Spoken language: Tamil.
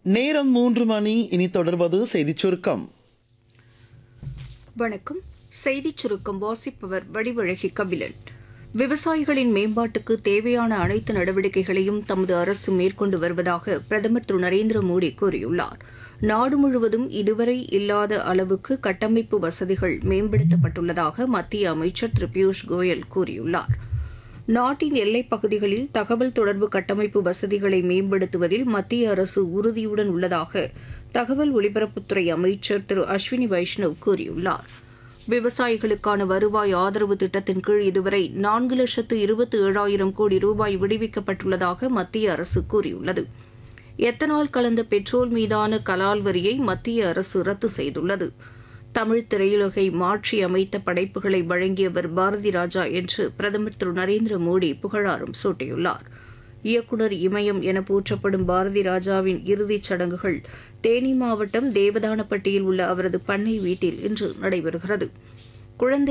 நேரம் மூன்று மணி இனி தொடர்வது செய்திச் சுருக்கம் வணக்கம் செய்திச் சுருக்கம் வாசிப்பவர் வடிவழகி கபிலன் விவசாயிகளின் மேம்பாட்டுக்கு தேவையான அனைத்து நடவடிக்கைகளையும் தமது அரசு மேற்கொண்டு வருவதாக பிரதமர் திரு நரேந்திர மோடி கூறியுள்ளார் நாடு முழுவதும் இதுவரை இல்லாத அளவுக்கு கட்டமைப்பு வசதிகள் மேம்படுத்தப்பட்டுள்ளதாக மத்திய அமைச்சர் திரு பியூஷ் கோயல் கூறியுள்ளார் நாட்டின் எல்லைப் பகுதிகளில் தகவல் தொடர்பு கட்டமைப்பு வசதிகளை மேம்படுத்துவதில் மத்திய அரசு உறுதியுடன் உள்ளதாக தகவல் ஒலிபரப்புத்துறை அமைச்சர் திரு அஸ்வினி வைஷ்ணவ் கூறியுள்ளார் விவசாயிகளுக்கான வருவாய் ஆதரவு திட்டத்தின் கீழ் இதுவரை நான்கு லட்சத்து இருபத்தி ஏழாயிரம் கோடி ரூபாய் விடுவிக்கப்பட்டுள்ளதாக மத்திய அரசு கூறியுள்ளது எத்தனால் கலந்த பெட்ரோல் மீதான கலால் வரியை மத்திய அரசு ரத்து செய்துள்ளது தமிழ் திரையுலகை மாற்றி அமைத்த படைப்புகளை வழங்கியவர் பாரதி ராஜா என்று பிரதமர் திரு நரேந்திர மோடி புகழாரம் சூட்டியுள்ளார் இயக்குனர் இமயம் என போற்றப்படும் பாரதி ராஜாவின் இறுதிச் சடங்குகள் தேனி மாவட்டம் தேவதானப்பட்டியில் உள்ள அவரது பண்ணை வீட்டில் இன்று நடைபெறுகிறது குழந்தை